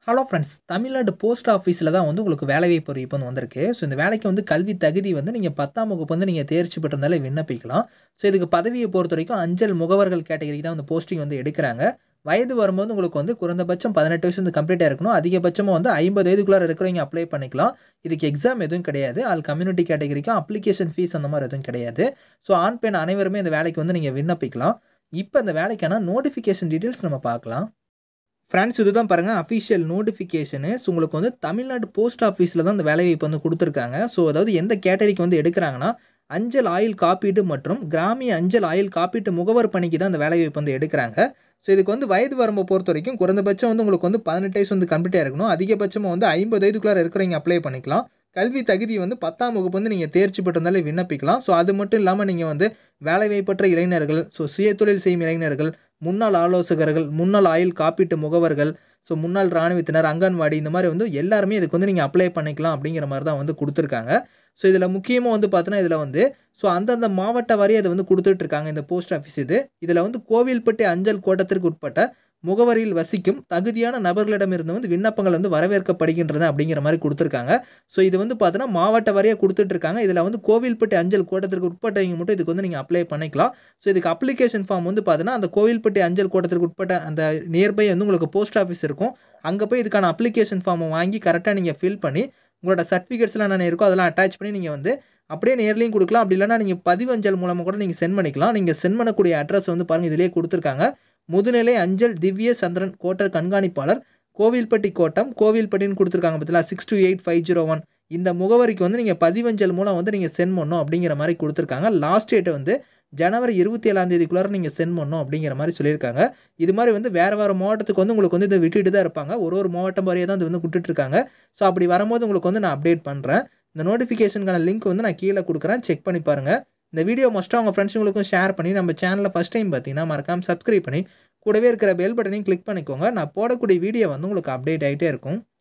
hello friends Tamil Nadu post ஆஃபீஸில் தான் வந்து உங்களுக்கு வேலைவாய்ப்பு அறிவிப்பு வந்து வந்திருக்கு ஸோ இந்த வேலைக்கு வந்து கல்வி தகுதி வந்து நீங்கள் பத்தாம் வகுப்பு வந்து நீங்கள் தேர்ச்சி பெற்றிருந்தாலே விண்ணப்பிக்கலாம் ஸோ இதுக்கு பதவியை பொறுத்த வரைக்கும் அஞ்சல் முகவர்கள் கேட்டகரிக்கு தான் வந்து போஸ்டிங் வந்து எடுக்கிறாங்க வயது வரும்போது உங்களுக்கு வந்து குறைந்தபட்சம் பதினெட்டு வயசு வந்து கம்ப்ளீட்டாக இருக்கணும் அதிகபட்சமாக வந்து ஐம்பது வயதுக்குள்ளார இருக்கிறவங்க அப்ளை பண்ணிக்கலாம் இதுக்கு எக்ஸாம் எதுவும் கிடையாது ஆல் கம்யூனிட்டி கேட்டகரிக்கும் அப்ளிகேஷன் ஃபீஸ் அந்த மாதிரி எதுவும் கிடையாது ஸோ ஆண் பெண் அனைவருமே இந்த வேலைக்கு வந்து நீங்கள் விண்ணப்பிக்கலாம் இப்போ இந்த வேலைக்கான நோட்டிஃபிகேஷன் டீட்டெயில்ஸ் நம்ம பார்க்கலாம் ஃப்ரெண்ட்ஸ் இதுதான் பாருங்கள் அஃபிஷியல் நோட்டிஃபிகேஷனு ஸோ உங்களுக்கு வந்து தமிழ்நாடு போஸ்ட் ஆஃபீஸில் தான் இந்த வேலைவாய்ப்பு வந்து கொடுத்துருக்காங்க ஸோ அதாவது எந்த கேட்டகரிக்கு வந்து எடுக்கிறாங்கன்னா அஞ்சல் ஆயில் காப்பீடு மற்றும் கிராமிய அஞ்சல் ஆயில் காப்பீட்டு முகவர் பணிக்கு தான் இந்த வேலைவாய்ப்பு வந்து எடுக்கிறாங்க ஸோ இதுக்கு வந்து வயது வரம்பை பொறுத்த வரைக்கும் குறைந்தபட்சம் வந்து உங்களுக்கு வந்து பதினெட்டு வயசு வந்து கம்ப்ளீட்டாக இருக்கணும் அதிகபட்சமாக வந்து ஐம்பது வயதுக்குள்ளார இருக்கிறவங்க அப்ளை பண்ணிக்கலாம் கல்வி தகுதி வந்து பத்தாம் வகுப்பு வந்து நீங்கள் தேர்ச்சி பெற்றிருந்தாலே விண்ணப்பிக்கலாம் ஸோ அது மட்டும் இல்லாமல் நீங்கள் வந்து வேலைவாய்ப்பற்ற இளைஞர்கள் ஸோ சுயதொழில் செய்யும் இளைஞர்கள் முன்னாள் ஆலோசகர்கள் முன்னாள் ஆயில் காப்பீட்டு முகவர்கள் ஸோ முன்னாள் இராணுவத்தினர் அங்கன்வாடி இந்த மாதிரி வந்து எல்லாருமே இதுக்கு வந்து நீங்கள் அப்ளை பண்ணிக்கலாம் அப்படிங்கிற மாதிரி தான் வந்து கொடுத்துருக்காங்க ஸோ இதில் முக்கியமாக வந்து பார்த்தோன்னா இதில் வந்து ஸோ அந்தந்த மாவட்ட வாரி அதை வந்து கொடுத்துட்ருக்காங்க இந்த போஸ்ட் ஆஃபீஸ் இது இதில் வந்து கோவில்பட்டி அஞ்சல் கோட்டத்திற்கு உட்பட்ட முகவரியில் வசிக்கும் தகுதியான நபர்களிடமிருந்து வந்து விண்ணப்பங்கள் வந்து வரவேற்கப்படுகின்றன அப்படிங்கிற மாதிரி கொடுத்துருக்காங்க ஸோ இது வந்து பார்த்தோன்னா மாவட்ட வாரியாக கொடுத்துட்ருக்காங்க இதில் வந்து கோவில்பட்டி அஞ்சல் கோட்டத்திற்கு உட்பட்டவங்க மட்டும் இதுக்கு வந்து நீங்கள் அப்ளை பண்ணிக்கலாம் ஸோ இதுக்கு அப்ளிகேஷன் ஃபார்ம் வந்து பார்த்தீங்கன்னா அந்த கோவில்பட்டி அஞ்சல் கோட்டத்திற்கு உட்பட்ட அந்த நியர்பை வந்து உங்களுக்கு போஸ்ட் ஆஃபீஸ் இருக்கும் அங்கே போய் இதுக்கான அப்ளிகேஷன் ஃபார்மை வாங்கி கரெக்டாக நீங்கள் ஃபில் பண்ணி உங்களோட சர்டிஃபிகேட்ஸ்லாம் என்னென்ன இருக்கோ அதெல்லாம் அட்டாச் பண்ணி நீங்கள் வந்து அப்படியே நேர்லையும் கொடுக்கலாம் அப்படி இல்லைனா நீங்கள் பதிவஞ்சல் மூலமாக கூட நீங்கள் சென்ட் பண்ணிக்கலாம் நீங்கள் சென்ட் பண்ணக்கூடிய அட்ரஸ் வந்து பாருங்கள் இதிலே கொடுத்துருக்காங்க முதுநிலை அஞ்சல் திவ்ய சந்திரன் கோட்டர் கண்காணிப்பாளர் கோவில்பட்டி கோட்டம் கோவில்பட்டின்னு கொடுத்துருக்காங்க பார்த்தீங்களா six two eight five zero one இந்த முகவரிக்கு வந்து நீங்கள் பதிவஞ்சல் மூலம் வந்து நீங்கள் சென்ட் பண்ணணும் அப்படிங்கிற மாதிரி கொடுத்துருக்காங்க லாஸ்ட் டேட் வந்து ஜனவரி இருபத்தி ஏழாம் தேதிக்குள்ளார நீங்கள் சென்ட் பண்ணணும் அப்படிங்கிற மாதிரி சொல்லியிருக்காங்க இது மாதிரி வந்து வேறு வேறு மாவட்டத்துக்கு வந்து உங்களுக்கு வந்து இதை விட்டுட்டு தான் இருப்பாங்க ஒரு ஒரு மாவட்டம் வரையே தான் இது வந்து விட்டுட்ருக்காங்க ஸோ அப்படி வரும்போது உங்களுக்கு வந்து நான் அப்டேட் பண்ணுறேன் இந்த நோட்டிஃபிகேஷனுக்கான லிங்க் வந்து நான் கீழே கொடுக்குறேன் செக் பண்ணி பாருங்கள் இந்த வீடியோ மஸ்ட்டாக உங்கள் ஃப்ரெண்ட்ஸுங்களுக்கும் ஷேர் பண்ணி நம்ம சேனலில் ஃபஸ்ட் டைம் பார்த்தீங்கன்னா மறக்காமல் சப்ஸ்கிரைப் பண்ணி கூடவே இருக்கிற பெல் பட்டனையும் கிளிக் பண்ணிக்கோங்க நான் போடக்கூடிய வீடியோ வந்து உங்களுக்கு அப்டேட் ஆகிட்டே இருக்கும்